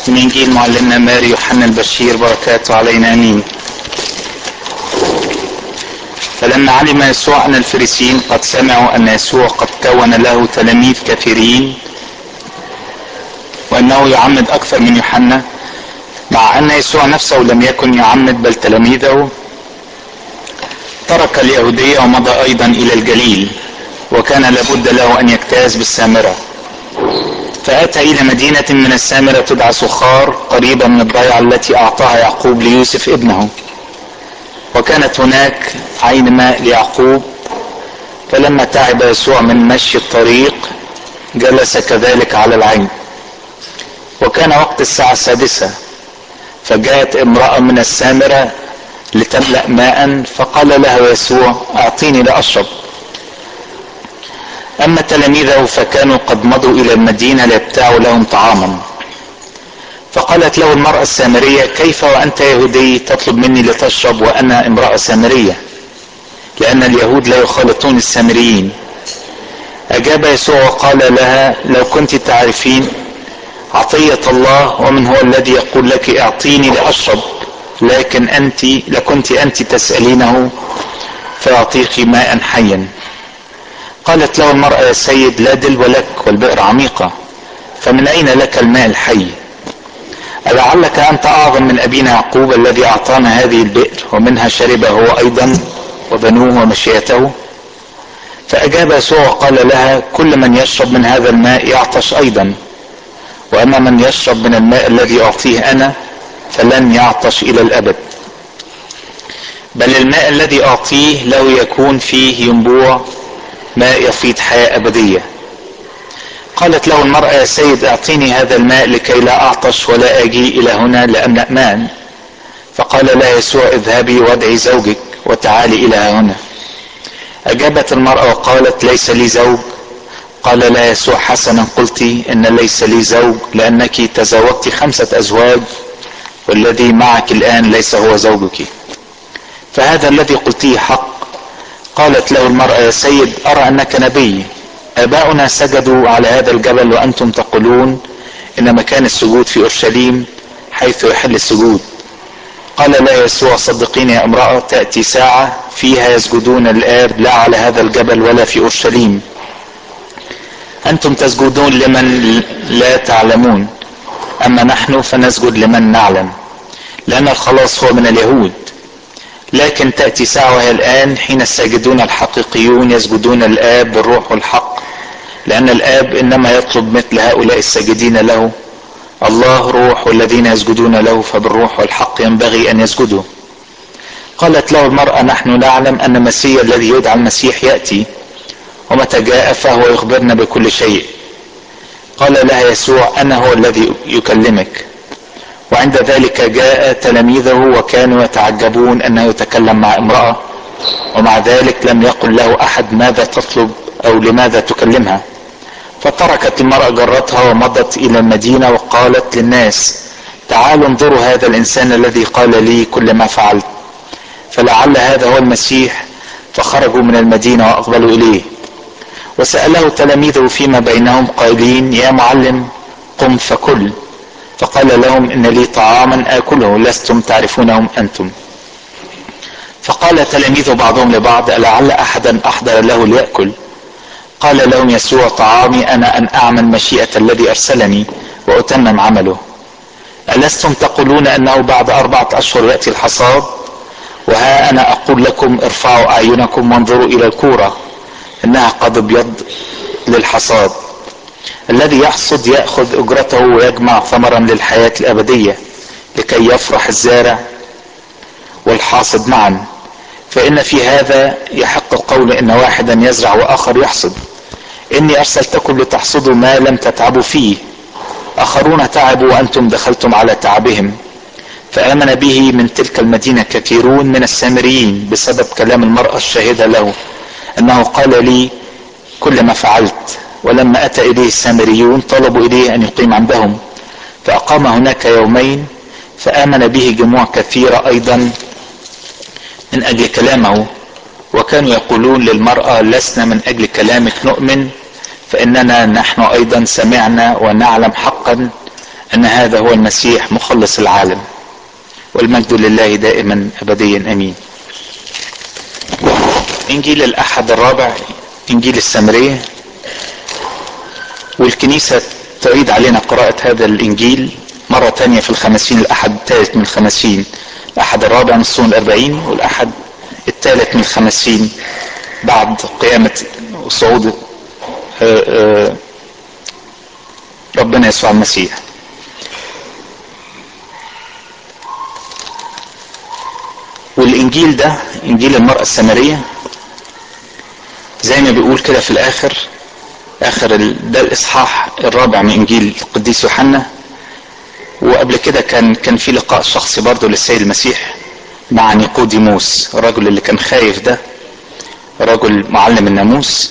من إنجيل معلمنا ماري يوحنا البشير بركاته علينا آمين فلما علم يسوع أن الفريسيين قد سمعوا أن يسوع قد كون له تلاميذ كثيرين وأنه يعمد أكثر من يوحنا مع أن يسوع نفسه لم يكن يعمد بل تلاميذه ترك اليهودية ومضى أيضا إلى الجليل وكان لابد له أن يجتاز بالسامرة فأتى إلى مدينة من السامرة تدعى سخار قريبة من الضيعة التي أعطاها يعقوب ليوسف ابنه وكانت هناك عين ماء ليعقوب فلما تعب يسوع من مشي الطريق جلس كذلك على العين وكان وقت الساعة السادسة فجاءت امرأة من السامرة لتملأ ماء فقال لها يسوع أعطيني لأشرب أما تلاميذه فكانوا قد مضوا إلى المدينة ليبتاعوا لهم طعاما فقالت له المرأة السامرية كيف وأنت يهودي تطلب مني لتشرب وأنا امرأة سامرية لأن اليهود لا يخالطون السامريين أجاب يسوع وقال لها لو كنت تعرفين عطية الله ومن هو الذي يقول لك اعطيني لأشرب لكن أنت لكنت أنت تسألينه فيعطيك ماء حيا قالت له المرأة يا سيد لا دلو لك والبئر عميقة فمن أين لك الماء الحي ألعلك أنت أعظم من أبينا يعقوب الذي أعطانا هذه البئر ومنها شرب هو أيضا وبنوه ومشيته فأجاب يسوع وقال لها كل من يشرب من هذا الماء يعطش أيضا وأما من يشرب من الماء الذي أعطيه أنا فلن يعطش إلى الأبد بل الماء الذي أعطيه له يكون فيه ينبوع ماء يفيض حياة أبدية قالت له المرأة يا سيد اعطيني هذا الماء لكي لا أعطش ولا أجي إلى هنا لأملأ ماء فقال لها يسوع اذهبي وادعي زوجك وتعالي إلى هنا أجابت المرأة وقالت ليس لي زوج قال لا يسوع حسنا قلت إن ليس لي زوج لأنك تزوجت خمسة أزواج والذي معك الآن ليس هو زوجك فهذا الذي قلتيه حق قالت له المرأة يا سيد أرى أنك نبي آباؤنا سجدوا على هذا الجبل وأنتم تقولون إن مكان السجود في أورشليم حيث يحل السجود قال لا يسوع صدقيني يا امرأة تأتي ساعة فيها يسجدون الآب لا على هذا الجبل ولا في أورشليم أنتم تسجدون لمن لا تعلمون أما نحن فنسجد لمن نعلم لأن الخلاص هو من اليهود لكن تأتي ساعة وهي الآن حين الساجدون الحقيقيون يسجدون الآب بالروح والحق لأن الآب إنما يطلب مثل هؤلاء الساجدين له الله روح والذين يسجدون له فبالروح والحق ينبغي أن يسجدوا قالت له المرأة نحن نعلم أن المسيح الذي يدعى المسيح يأتي ومتى جاء فهو يخبرنا بكل شيء قال لها يسوع أنا هو الذي يكلمك وعند ذلك جاء تلاميذه وكانوا يتعجبون انه يتكلم مع امراه ومع ذلك لم يقل له احد ماذا تطلب او لماذا تكلمها فتركت المراه جرتها ومضت الى المدينه وقالت للناس تعالوا انظروا هذا الانسان الذي قال لي كل ما فعلت فلعل هذا هو المسيح فخرجوا من المدينه واقبلوا اليه وساله تلاميذه فيما بينهم قائلين يا معلم قم فكل فقال لهم ان لي طعاما اكله لستم تعرفونهم انتم فقال تلاميذ بعضهم لبعض لعل احدا احضر له ليأكل قال لهم يسوع طعامي انا ان اعمل مشيئة الذي ارسلني واتمم عمله ألستم تقولون انه بعد اربعة اشهر يأتي الحصاد وها انا اقول لكم ارفعوا اعينكم وانظروا الى الكورة انها قد ابيض للحصاد الذي يحصد ياخذ اجرته ويجمع ثمرا للحياه الابديه لكي يفرح الزارع والحاصد معا فان في هذا يحق القول ان واحدا يزرع واخر يحصد اني ارسلتكم لتحصدوا ما لم تتعبوا فيه اخرون تعبوا وانتم دخلتم على تعبهم فامن به من تلك المدينه كثيرون من السامريين بسبب كلام المراه الشاهده له انه قال لي كل ما فعلت ولما أتى إليه السامريون طلبوا إليه أن يقيم عندهم فأقام هناك يومين فآمن به جموع كثيرة أيضا من أجل كلامه وكانوا يقولون للمرأة لسنا من أجل كلامك نؤمن فإننا نحن أيضا سمعنا ونعلم حقا ان هذا هو المسيح مخلص العالم والمجد لله دائما ابديا امين انجيل الاحد الرابع انجيل السامريه والكنيسه تعيد علينا قراءه هذا الانجيل مره تانية في الخمسين الاحد الثالث من الخمسين الاحد الرابع من الصوم الاربعين والاحد الثالث من الخمسين بعد قيامه وصعود ربنا يسوع المسيح والانجيل ده انجيل المرأة السامرية زي ما بيقول كده في الاخر اخر ال... ده الاصحاح الرابع من انجيل القديس يوحنا وقبل كده كان كان في لقاء شخصي برضه للسيد المسيح مع نيقوديموس الرجل اللي كان خايف ده رجل معلم الناموس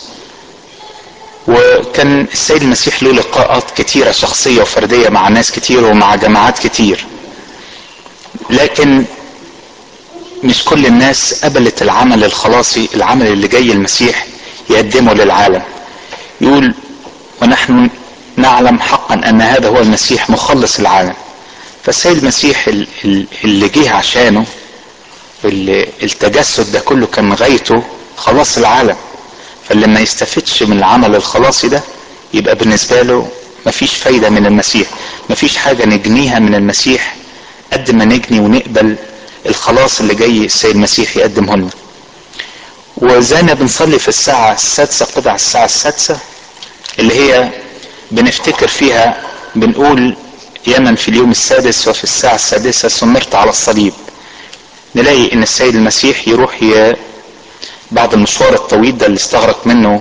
وكان السيد المسيح له لقاءات كتيرة شخصية وفردية مع ناس كتير ومع جماعات كتير لكن مش كل الناس قبلت العمل الخلاصي العمل اللي جاي المسيح يقدمه للعالم يقول ونحن نعلم حقا ان هذا هو المسيح مخلص العالم فالسيد المسيح اللي جه عشانه اللي التجسد ده كله كان غايته خلاص العالم فاللي ما يستفدش من العمل الخلاصي ده يبقى بالنسبة له مفيش فايدة من المسيح مفيش حاجة نجنيها من المسيح قد ما نجني ونقبل الخلاص اللي جاي السيد المسيح يقدمه لنا وزي ما بنصلي في الساعة السادسة قطع الساعة السادسة اللي هي بنفتكر فيها بنقول يا من في اليوم السادس وفي الساعة السادسة سمرت على الصليب نلاقي ان السيد المسيح يروح ي... بعد المشوار الطويل ده اللي استغرق منه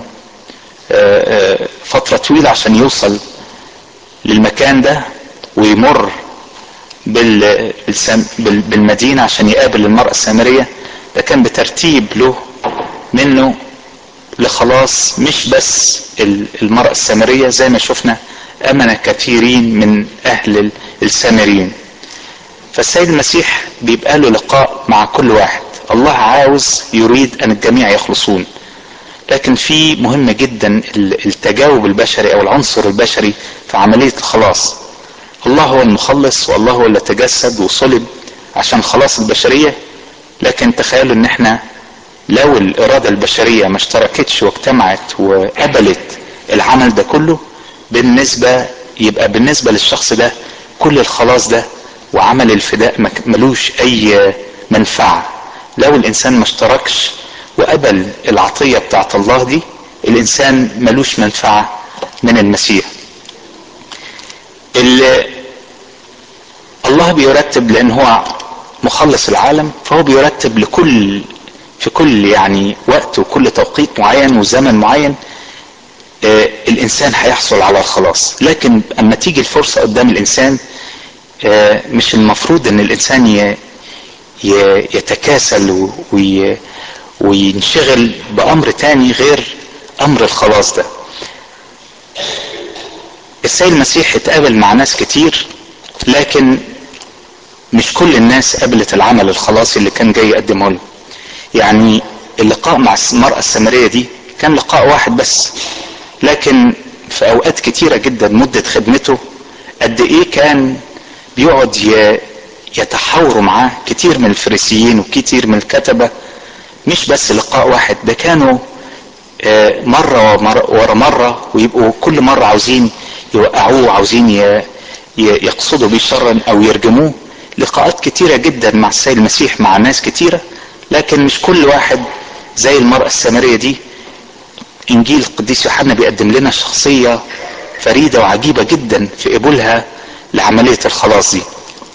فترة طويلة عشان يوصل للمكان ده ويمر بال... بالمدينة عشان يقابل المرأة السامرية ده كان بترتيب له منه لخلاص مش بس المرأة السامرية زي ما شفنا أمن كثيرين من أهل السامريين فالسيد المسيح بيبقى له لقاء مع كل واحد الله عاوز يريد أن الجميع يخلصون لكن في مهم جدا التجاوب البشري أو العنصر البشري في عملية الخلاص الله هو المخلص والله هو اللي تجسد وصلب عشان خلاص البشرية لكن تخيلوا ان احنا لو الإرادة البشرية ما اشتركتش واجتمعت وقبلت العمل ده كله بالنسبة يبقى بالنسبة للشخص ده كل الخلاص ده وعمل الفداء ملوش أي منفعة لو الإنسان ما اشتركش وقبل العطية بتاعت الله دي الإنسان ملوش منفعة من المسيح اللي الله بيرتب لأن هو مخلص العالم فهو بيرتب لكل في كل يعني وقت وكل توقيت معين وزمن معين آه الانسان هيحصل على الخلاص لكن اما تيجي الفرصة قدام الانسان آه مش المفروض ان الانسان ي يتكاسل وي وينشغل بامر تاني غير امر الخلاص ده السيد المسيح اتقابل مع ناس كتير لكن مش كل الناس قبلت العمل الخلاصي اللي كان جاي يقدمه لهم يعني اللقاء مع المرأة السامرية دي كان لقاء واحد بس لكن في اوقات كتيرة جدا مدة خدمته قد ايه كان بيقعد يتحاوروا معاه كتير من الفريسيين وكتير من الكتبة مش بس لقاء واحد ده كانوا مرة ورا مرة ويبقوا كل مرة عاوزين يوقعوه عاوزين يقصدوا بيه شرا او يرجموه لقاءات كتيرة جدا مع السيد المسيح مع ناس كتيرة لكن مش كل واحد زي المرأة السامرية دي انجيل القديس يوحنا بيقدم لنا شخصية فريدة وعجيبة جدا في قبولها لعملية الخلاص دي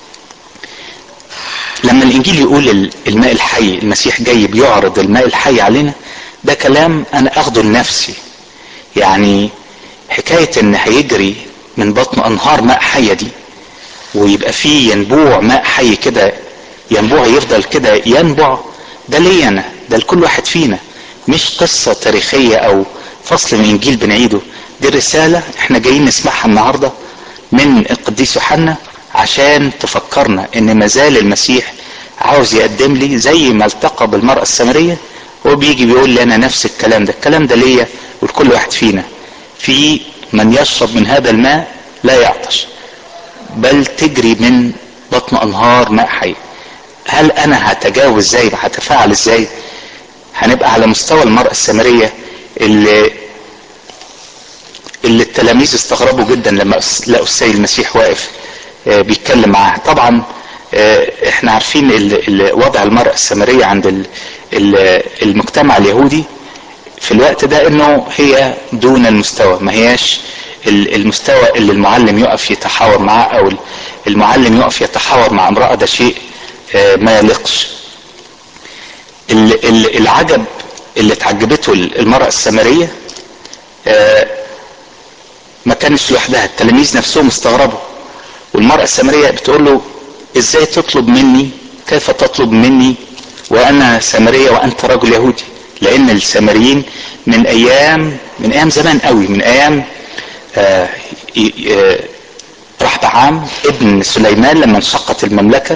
لما الانجيل يقول الماء الحي المسيح جاي بيعرض الماء الحي علينا ده كلام انا اخده لنفسي يعني حكاية ان هيجري من بطن انهار ماء حية دي ويبقى فيه ينبوع ماء حي كده ينبوع يفضل كده ينبع ده ليا انا ده لكل واحد فينا مش قصة تاريخية او فصل من انجيل بنعيده دي رسالة احنا جايين نسمعها النهاردة من القديس يوحنا عشان تفكرنا ان مازال المسيح عاوز يقدم لي زي ما التقى بالمرأة السامرية هو بيجي بيقول لي انا نفس الكلام ده الكلام ده ليا ولكل واحد فينا في من يشرب من هذا الماء لا يعطش بل تجري من بطن انهار ماء حي هل انا هتجاوز ازاي هتفاعل ازاي هنبقى على مستوى المرأة السامرية اللي اللي التلاميذ استغربوا جدا لما لقوا السيد المسيح واقف بيتكلم معاها طبعا احنا عارفين وضع المرأة السامرية عند المجتمع اليهودي في الوقت ده انه هي دون المستوى ما هياش المستوى اللي المعلم يقف يتحاور معاه او المعلم يقف يتحاور مع امرأة ده شيء ما يليقش العجب اللي اتعجبته المرأة السامرية ما كانش لوحدها التلاميذ نفسهم استغربوا والمرأة السامرية بتقول له ازاي تطلب مني كيف تطلب مني وانا سامرية وانت رجل يهودي لان السامريين من ايام من ايام زمان قوي من ايام آه آه رحبعام ابن سليمان لما انشقت المملكة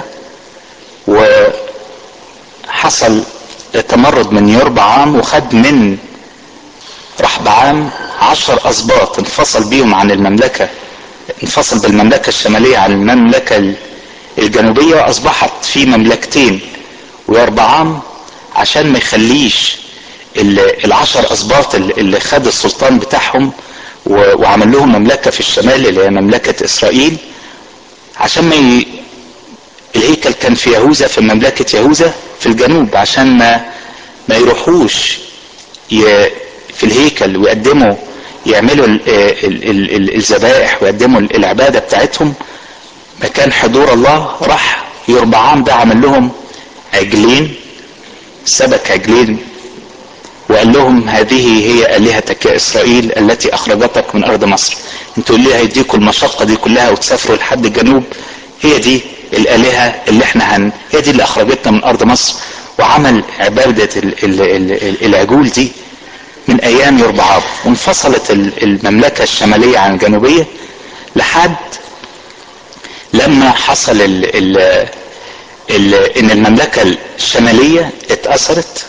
وحصل تمرد من يربعام وخد من رحبعام عشر اسباط انفصل بيهم عن المملكة انفصل بالمملكة الشمالية عن المملكة الجنوبية واصبحت في مملكتين ويربعام عشان ما يخليش العشر اسباط اللي خد السلطان بتاعهم وعمل لهم مملكة في الشمال اللي هي مملكة اسرائيل عشان ما ي... الهيكل كان في يهوذا في مملكة يهوذا في الجنوب عشان ما ما يروحوش ي... في الهيكل ويقدموا يعملوا الذبائح ويقدموا العبادة بتاعتهم مكان حضور الله راح يربعام ده عمل لهم عجلين سبك عجلين وقال لهم هذه هي آلهتك يا إسرائيل التي أخرجتك من أرض مصر انتوا اللي هيديكم المشقة دي كلها وتسافروا لحد الجنوب هي دي الآلهة اللي احنا هن هي دي اللي أخرجتنا من أرض مصر وعمل عبادة ال... ال... ال... العجول دي من أيام يربعاب وانفصلت المملكة الشمالية عن الجنوبية لحد لما حصل ال... ال... ال... ان المملكة الشمالية اتأثرت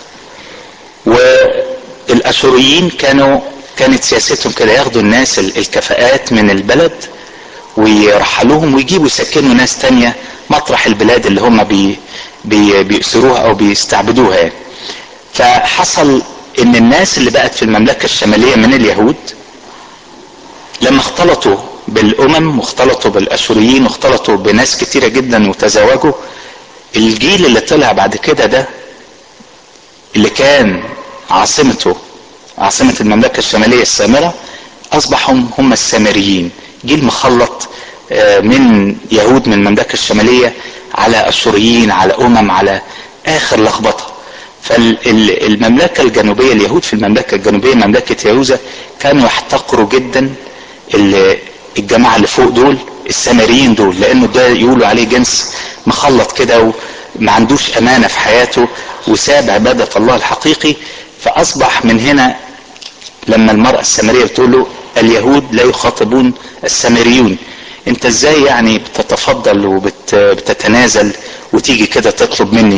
والاشوريين كانوا كانت سياستهم كده ياخدوا الناس الكفاءات من البلد ويرحلوهم ويجيبوا يسكنوا ناس تانية مطرح البلاد اللي هم بي بي بيأسروها او بيستعبدوها يعني. فحصل ان الناس اللي بقت في المملكة الشمالية من اليهود لما اختلطوا بالامم واختلطوا بالاشوريين واختلطوا بناس كتيرة جدا وتزاوجوا الجيل اللي طلع بعد كده ده اللي كان عاصمته عاصمة المملكة الشمالية السامرة أصبحوا هم السامريين جيل مخلط من يهود من المملكة الشمالية على أشوريين على أمم على آخر لخبطة فالمملكة الجنوبية اليهود في المملكة الجنوبية مملكة يهوذا كانوا يحتقروا جدا الجماعة اللي فوق دول السامريين دول لأنه ده يقولوا عليه جنس مخلط كده وما عندوش أمانة في حياته وساب عبادة الله الحقيقي فأصبح من هنا لما المرأة السامرية بتقول له اليهود لا يخاطبون السامريون انت ازاي يعني بتتفضل وبتتنازل وتيجي كده تطلب مني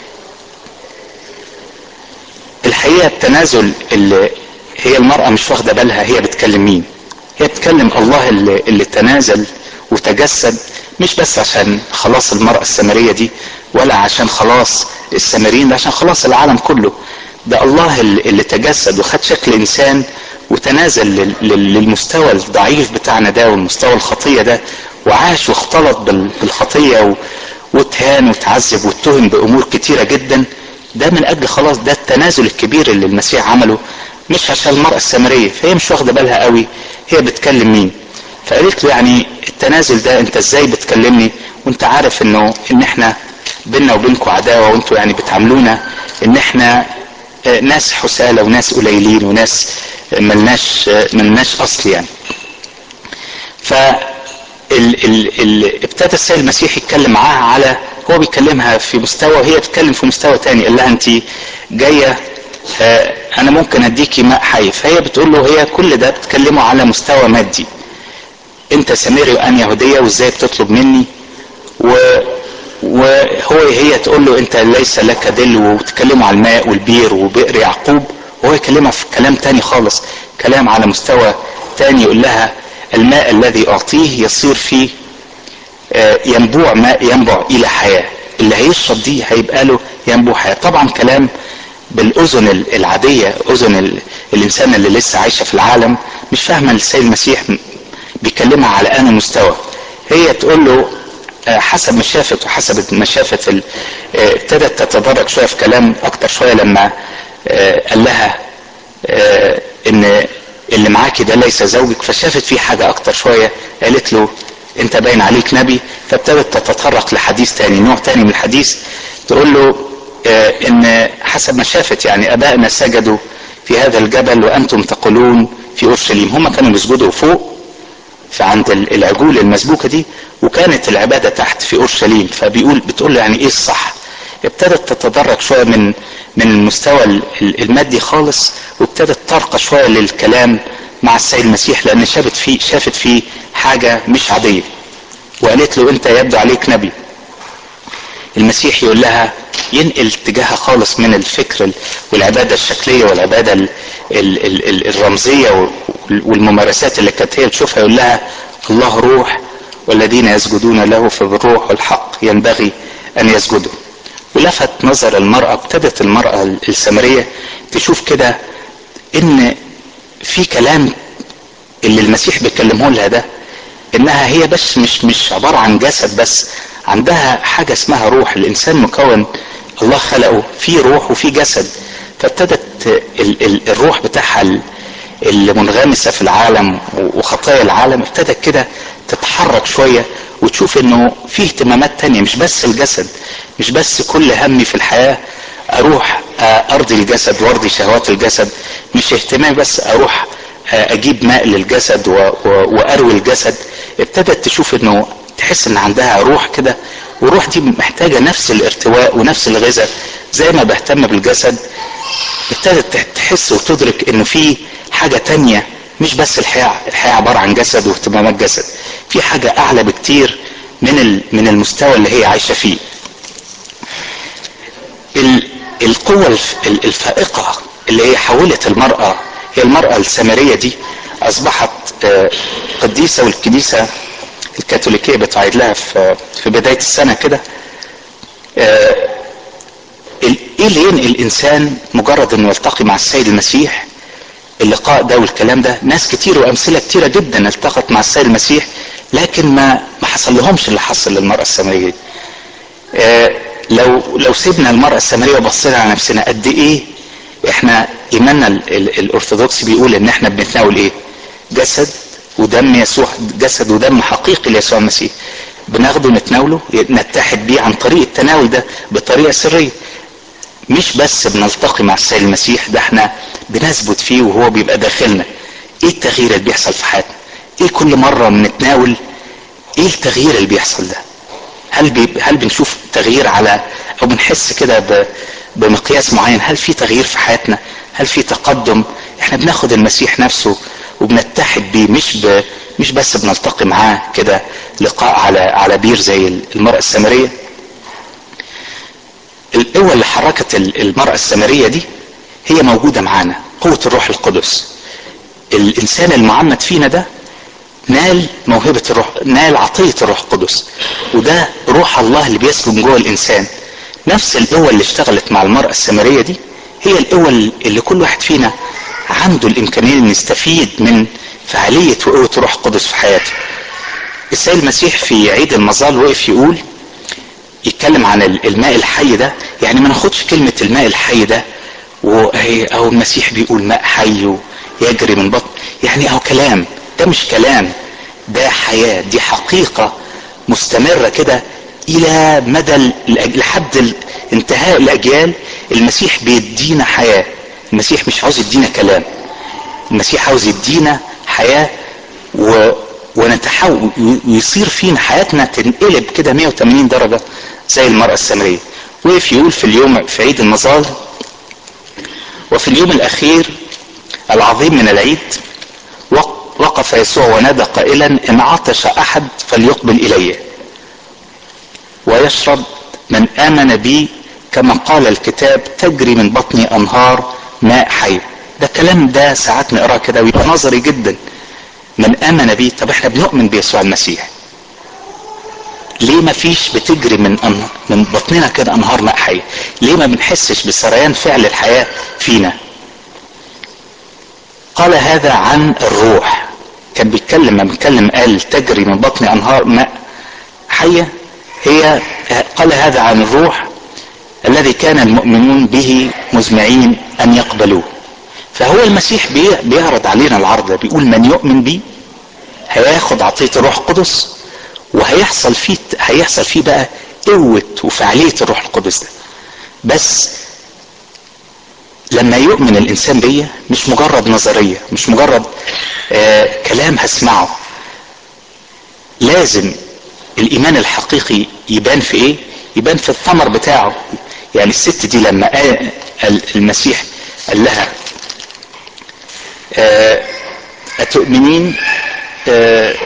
الحقيقة التنازل اللي هي المرأة مش واخدة بالها هي بتكلم مين هي بتكلم الله اللي, اللي تنازل وتجسد مش بس عشان خلاص المرأة السامرية دي ولا عشان خلاص السامريين ده عشان خلاص العالم كله ده الله اللي تجسد وخد شكل انسان وتنازل للمستوى الضعيف بتاعنا ده والمستوى الخطيه ده وعاش واختلط بالخطيه واتهان وتعذب واتهم بامور كتيره جدا ده من اجل خلاص ده التنازل الكبير اللي المسيح عمله مش عشان المراه السامريه فهي مش واخده بالها قوي هي بتكلم مين فقالت له يعني التنازل ده انت ازاي بتكلمني وانت عارف انه ان احنا بينا وبينكم عداوه وانتوا يعني بتعاملونا ان احنا ناس حسالة وناس قليلين وناس ملناش ملناش اصل يعني ف ال ال ال ابتدى السيد المسيح يتكلم معاها على هو بيكلمها في مستوى وهي بتتكلم في مستوى تاني قال لها انت جايه آه انا ممكن اديكي ماء حي فهي بتقول له هي كل ده بتكلمه على مستوى مادي انت سامري وانا يهوديه وازاي بتطلب مني و وهو هي تقول له انت ليس لك دل وتكلموا على الماء والبير وبئر يعقوب وهو يكلمها في كلام تاني خالص كلام على مستوى تاني يقول لها الماء الذي اعطيه يصير فيه ينبوع ماء ينبع الى حياه اللي هيشرب دي هيبقى له ينبوع حياه طبعا كلام بالاذن العاديه اذن الانسان اللي لسه عايشه في العالم مش فاهمه السيد المسيح بيكلمها على انه مستوى هي تقول له حسب ما شافت وحسب ما شافت ابتدت تتدرج شويه في كلام اكتر شويه لما قال لها ان اللي معاكي ده ليس زوجك فشافت فيه حاجه اكتر شويه قالت له انت باين عليك نبي فابتدت تتطرق لحديث تاني نوع تاني من الحديث تقول له ان حسب ما شافت يعني ابائنا سجدوا في هذا الجبل وانتم تقولون في اورشليم هم كانوا بيسجدوا فوق فعند العجول المسبوكه دي وكانت العباده تحت في اورشليم فبيقول بتقول له يعني ايه الصح ابتدت تتدرج شويه من من المستوى المادي خالص وابتدت ترقى شويه للكلام مع السيد المسيح لان شافت فيه شافت فيه حاجه مش عاديه وقالت له انت يبدو عليك نبي المسيح يقول لها ينقل اتجاهها خالص من الفكر والعبادة الشكلية والعبادة ال ال ال الرمزية والممارسات اللي كانت هي تشوفها يقول لها الله روح والذين يسجدون له في الروح والحق ينبغي أن يسجدوا ولفت نظر المرأة ابتدت المرأة السامرية تشوف كده ان في كلام اللي المسيح بيكلمه لها ده انها هي بس مش مش عبارة عن جسد بس عندها حاجة اسمها روح الانسان مكون الله خلقه في روح وفي جسد فابتدت ال ال الروح بتاعها اللي منغمسة في العالم وخطايا العالم ابتدت كده تتحرك شوية وتشوف انه في اهتمامات تانية مش بس الجسد مش بس كل همي في الحياة اروح ارضي الجسد وارضي شهوات الجسد مش اهتمامي بس اروح اجيب ماء للجسد واروي الجسد ابتدت تشوف انه تحس ان عندها روح كده والروح دي محتاجة نفس الارتواء ونفس الغذاء زي ما بهتم بالجسد ابتدت تحس وتدرك انه في حاجة تانية مش بس الحياة الحياة عبارة عن جسد واهتمامات جسد في حاجة اعلى بكتير من من المستوى اللي هي عايشة فيه القوة الفائقة اللي هي حولت المرأة هي المرأة السامرية دي اصبحت قديسة والكنيسة الكاثوليكية بتعيد لها في في بداية السنة كده ايه اللي ينقل الانسان مجرد انه يلتقي مع السيد المسيح اللقاء ده والكلام ده ناس كتير وامثله كتيره جدا التقت مع السيد المسيح لكن ما ما حصل لهمش اللي حصل للمراه السامريه دي آه لو لو سيبنا المراه السامريه وبصينا على نفسنا قد ايه احنا ايماننا الارثوذكسي بيقول ان احنا بنتناول ايه جسد ودم يسوع جسد ودم حقيقي ليسوع المسيح بناخده نتناوله نتحد بيه عن طريق التناول ده بطريقه سريه مش بس بنلتقي مع السيد المسيح ده احنا بنثبت فيه وهو بيبقى داخلنا ايه التغيير اللي بيحصل في حياتنا ايه كل مرة بنتناول ايه التغيير اللي بيحصل ده هل بي هل بنشوف تغيير على او بنحس كده بمقياس معين هل في تغيير في حياتنا هل في تقدم احنا بناخد المسيح نفسه وبنتحد بيه مش ب مش بس بنلتقي معاه كده لقاء على على بير زي المرأة السامرية القوة اللي حركت المرأة السامرية دي هي موجودة معانا قوة الروح القدس الإنسان المعمد فينا ده نال موهبة الروح نال عطية الروح القدس وده روح الله اللي بيسكن جوه الإنسان نفس القوة اللي اشتغلت مع المرأة السامرية دي هي القوة اللي كل واحد فينا عنده الإمكانية إن يستفيد من فعالية وقوة الروح القدس في حياته السيد المسيح في عيد المظال وقف يقول يتكلم عن الماء الحي ده يعني ما ناخدش كلمة الماء الحي ده او المسيح بيقول ماء حي يجري من بطن يعني او كلام ده مش كلام ده حياة دي حقيقة مستمرة كده الى مدى لحد انتهاء الاجيال المسيح بيدينا حياة المسيح مش عاوز يدينا كلام المسيح عاوز يدينا حياة و ونتحول ويصير فينا حياتنا تنقلب كده 180 درجة زي المرأة السامرية وقف يقول في اليوم في عيد المظال وفي اليوم الأخير العظيم من العيد وقف يسوع ونادى قائلا إن عطش أحد فليقبل إلي ويشرب من آمن بي كما قال الكتاب تجري من بطني أنهار ماء حي ده كلام ده ساعات نقراه كده ويبقى نظري جدا من امن بي طب احنا بنؤمن بيسوع المسيح ليه ما فيش بتجري من أن... من بطننا كده انهار ماء حي ليه ما بنحسش بسريان فعل الحياه فينا قال هذا عن الروح كان بيتكلم ما بيتكلم قال تجري من بطن انهار ماء حيه هي قال هذا عن الروح الذي كان المؤمنون به مزمعين ان يقبلوه فهو المسيح بيعرض علينا العرض ده بيقول من يؤمن بي هياخد عطيه الروح القدس وهيحصل فيه هيحصل فيه بقى قوه وفعاليه الروح القدس ده بس لما يؤمن الانسان بيا مش مجرد نظريه مش مجرد آه كلام هسمعه لازم الايمان الحقيقي يبان في ايه يبان في الثمر بتاعه يعني الست دي لما قال المسيح قال لها آه اتؤمنين آه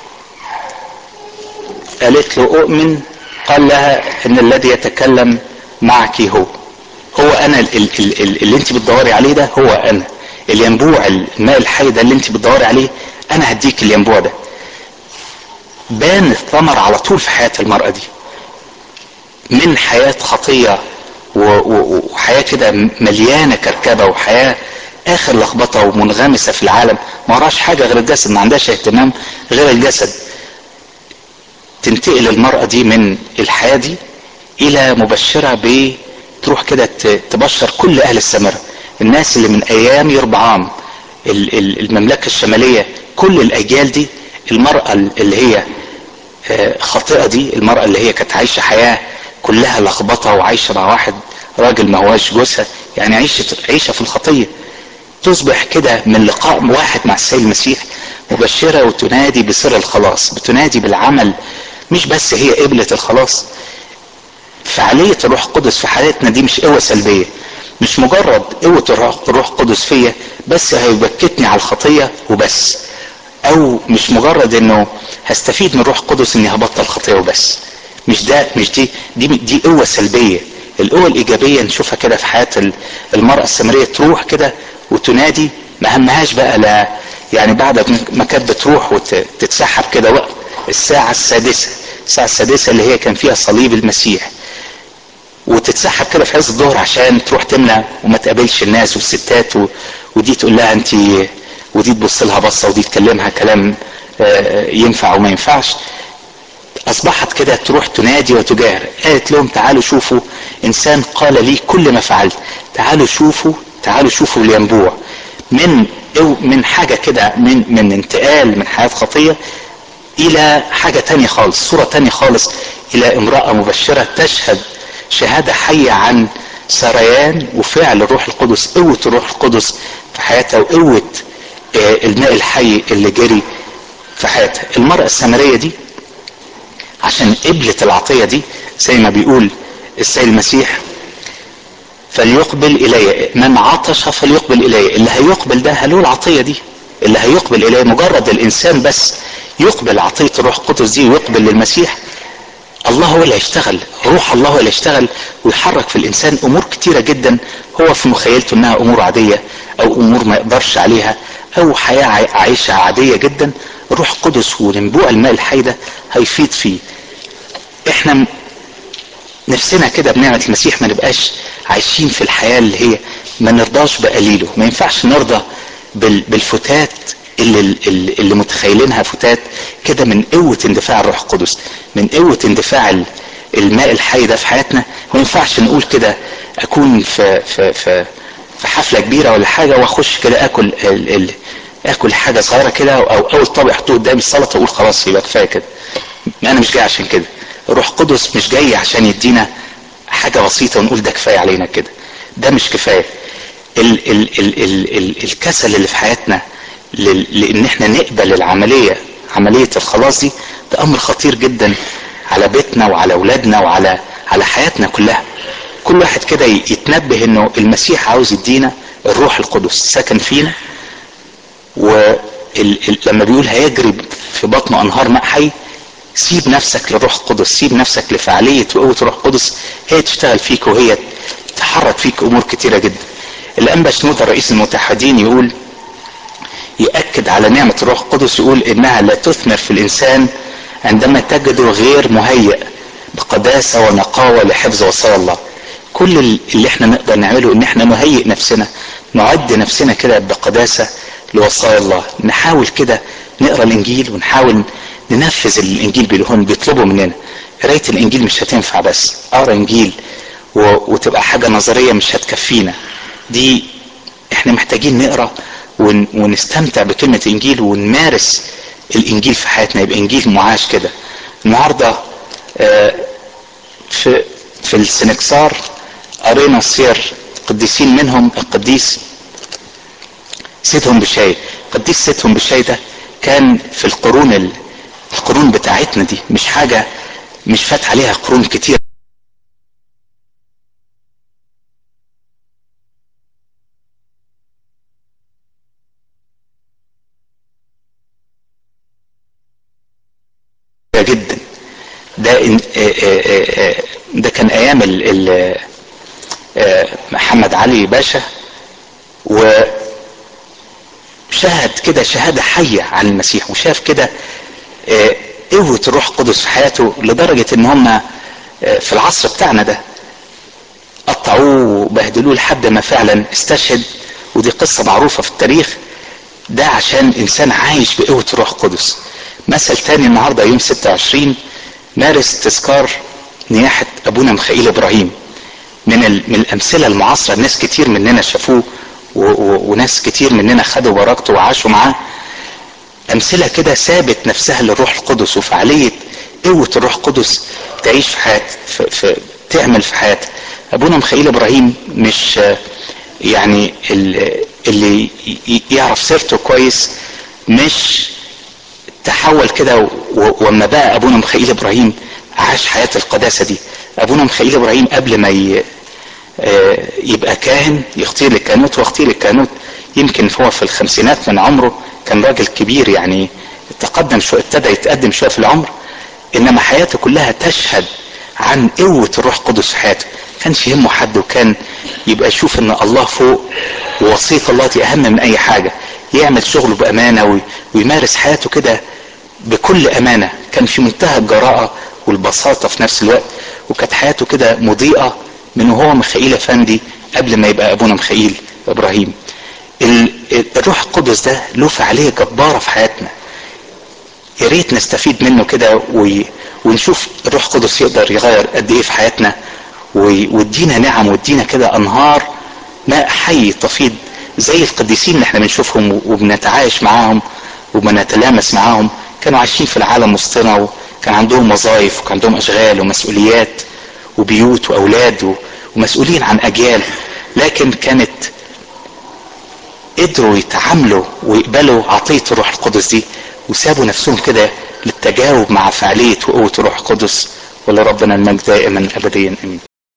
قالت له اؤمن قال لها ان الذي يتكلم معك هو هو انا ال ال ال اللي انت بتدوري عليه ده هو انا الينبوع الماء الحي ده اللي انت بتدوري عليه انا هديك الينبوع ده بان الثمر على طول في حياة المرأة دي من حياة خطية وحياة كده مليانة كركبة وحياة اخر لخبطة ومنغمسة في العالم ما وراش حاجة غير الجسد ما عندهاش اهتمام غير الجسد تنتقل المرأة دي من الحياة دي الى مبشرة ب تروح كده تبشر كل اهل السمرة الناس اللي من ايام يربعام المملكة الشمالية كل الاجيال دي المرأة اللي هي خاطئة دي المرأة اللي هي كانت عايشة حياة كلها لخبطة وعايشة مع واحد راجل ما هواش جوزها يعني عيشة عيشة في الخطية تصبح كده من لقاء واحد مع السيد المسيح مبشرة وتنادي بسر الخلاص بتنادي بالعمل مش بس هي قبلة الخلاص فعالية الروح القدس في حياتنا دي مش قوة سلبية مش مجرد قوة الروح القدس فيا بس هيبكتني على الخطية وبس او مش مجرد انه هستفيد من الروح القدس اني هبطل خطية وبس مش ده مش دي دي دي قوة سلبية القوة الإيجابية نشوفها كده في حياة المرأة السامرية تروح كده وتنادي ما همهاش بقى لا يعني بعد ما كانت بتروح وتتسحب كده وقت الساعة السادسة الساعة السادسة اللي هي كان فيها صليب المسيح وتتسحب كده في عز الظهر عشان تروح تملى وما تقابلش الناس والستات و... ودي تقول لها انت ودي تبص لها بصه ودي تكلمها كلام ينفع وما ينفعش اصبحت كده تروح تنادي وتجاهر قالت لهم تعالوا شوفوا انسان قال لي كل ما فعلت تعالوا شوفوا تعالوا شوفوا الينبوع من من حاجه كده من من انتقال من حياه خطيه الى حاجه تانية خالص صوره تانية خالص الى امراه مبشره تشهد شهاده حيه عن سريان وفعل الروح القدس قوه الروح القدس في حياتها وقوه الماء الحي اللي جري في حياتها المرأة السامرية دي عشان قبلت العطية دي زي ما بيقول السيد المسيح فليقبل إلي من عطش فليقبل إلي اللي هيقبل ده له العطية دي اللي هيقبل إلي مجرد الإنسان بس يقبل عطية الروح القدس دي ويقبل للمسيح الله هو اللي هيشتغل روح الله هو اللي هيشتغل ويحرك في الإنسان أمور كتيرة جدا هو في مخيلته إنها أمور عادية أو أمور ما يقدرش عليها او حياة عايشة عادية جدا الروح القدس ونبوء الماء الحي ده هيفيض فيه احنا نفسنا كده بنعمة المسيح ما نبقاش عايشين في الحياة اللي هي ما نرضاش بقليله ما ينفعش نرضى بالفتات اللي, اللي, اللي متخيلينها فتات كده من قوة اندفاع الروح القدس من قوة اندفاع الماء الحي ده في حياتنا ما ينفعش نقول كده اكون في في في في حفله كبيره ولا حاجه واخش كده اكل ال ال اكل حاجه صغيره كده او اول طبق احطه قدامي السلطه اقول خلاص يبقى كفايه كده انا مش جاي عشان كده الروح القدس مش جاي عشان يدينا حاجه بسيطه ونقول ده كفايه علينا كده ده مش كفايه ال ال ال ال ال الكسل اللي في حياتنا لان احنا نقبل العمليه عمليه الخلاص دي ده امر خطير جدا على بيتنا وعلى اولادنا وعلى على حياتنا كلها كل واحد كده يتنبه انه المسيح عاوز يدينا الروح القدس سكن فينا ولما بيقول هيجري في بطنه انهار ماء حي سيب نفسك للروح القدس سيب نفسك لفعالية وقوة الروح القدس هي تشتغل فيك وهي تحرك فيك امور كتيرة جدا الانبا شنودة رئيس المتحدين يقول يأكد على نعمة الروح القدس يقول انها لا تثمر في الانسان عندما تجده غير مهيئ بقداسة ونقاوة لحفظ وصايا الله كل اللي احنا نقدر نعمله ان احنا نهيئ نفسنا نعد نفسنا كده بقداسة لوصايا الله نحاول كده نقرا الانجيل ونحاول ننفذ الانجيل اللي هم بيطلبوا مننا قرايه الانجيل مش هتنفع بس اقرا انجيل و... وتبقى حاجه نظريه مش هتكفينا دي احنا محتاجين نقرا ون... ونستمتع بكلمه الانجيل ونمارس الانجيل في حياتنا يبقى انجيل معاش كده النهارده آه في في السنكسار قرينا سير قديسين منهم القديس سيدهم بالشاي قديس سيدهم بالشاي ده كان في القرون ال... القرون بتاعتنا دي مش حاجة مش فات عليها قرون كتير جدا ده ده كان ايام ال ال محمد علي باشا و شهد كده شهادة حية عن المسيح وشاف كده قوة الروح القدس في حياته لدرجة ان هم في العصر بتاعنا ده قطعوه وبهدلوه لحد ما فعلا استشهد ودي قصة معروفة في التاريخ ده عشان انسان عايش بقوة الروح القدس مثل تاني النهاردة يوم 26 مارس تذكار نياحة ابونا مخائيل ابراهيم من, من الامثلة المعاصرة ناس كتير مننا شافوه وناس كتير مننا خدوا بركته وعاشوا معاه امثله كده ثابت نفسها للروح القدس وفعاليه قوه الروح القدس تعيش في حياه في, في تعمل في حياتها ابونا مخيل ابراهيم مش يعني اللي يعرف سيرته كويس مش تحول كده وما بقى ابونا مخيل ابراهيم عاش حياه القداسه دي ابونا مخيل ابراهيم قبل ما ي... يبقى كاهن يختير الكهنوت واختير الكهنوت يمكن هو في الخمسينات من عمره كان راجل كبير يعني تقدم شوية ابتدى يتقدم شوية في العمر انما حياته كلها تشهد عن قوة الروح القدس في حياته كانش يهمه حد وكان يبقى يشوف ان الله فوق ووصية الله دي اهم من اي حاجة يعمل شغله بامانة ويمارس حياته كده بكل امانة كان في منتهى الجراءة والبساطة في نفس الوقت وكانت حياته كده مضيئة من وهو مخيل افندي قبل ما يبقى ابونا مخيل ابراهيم الروح القدس ده له فعالية جبارة في حياتنا يا ريت نستفيد منه كده ونشوف الروح القدس يقدر يغير قد ايه في حياتنا ويدينا نعم ويدينا كده انهار ماء حي تفيض زي القديسين اللي احنا بنشوفهم وبنتعايش معاهم وبنتلامس معاهم كانوا عايشين في العالم وسطنا وكان عندهم وظائف وكان عندهم اشغال ومسؤوليات وبيوت واولاد ومسؤولين عن اجيال لكن كانت قدروا يتعاملوا ويقبلوا عطية الروح القدس دي وسابوا نفسهم كده للتجاوب مع فعالية وقوة الروح القدس ولربنا المجد دائما ابديا امين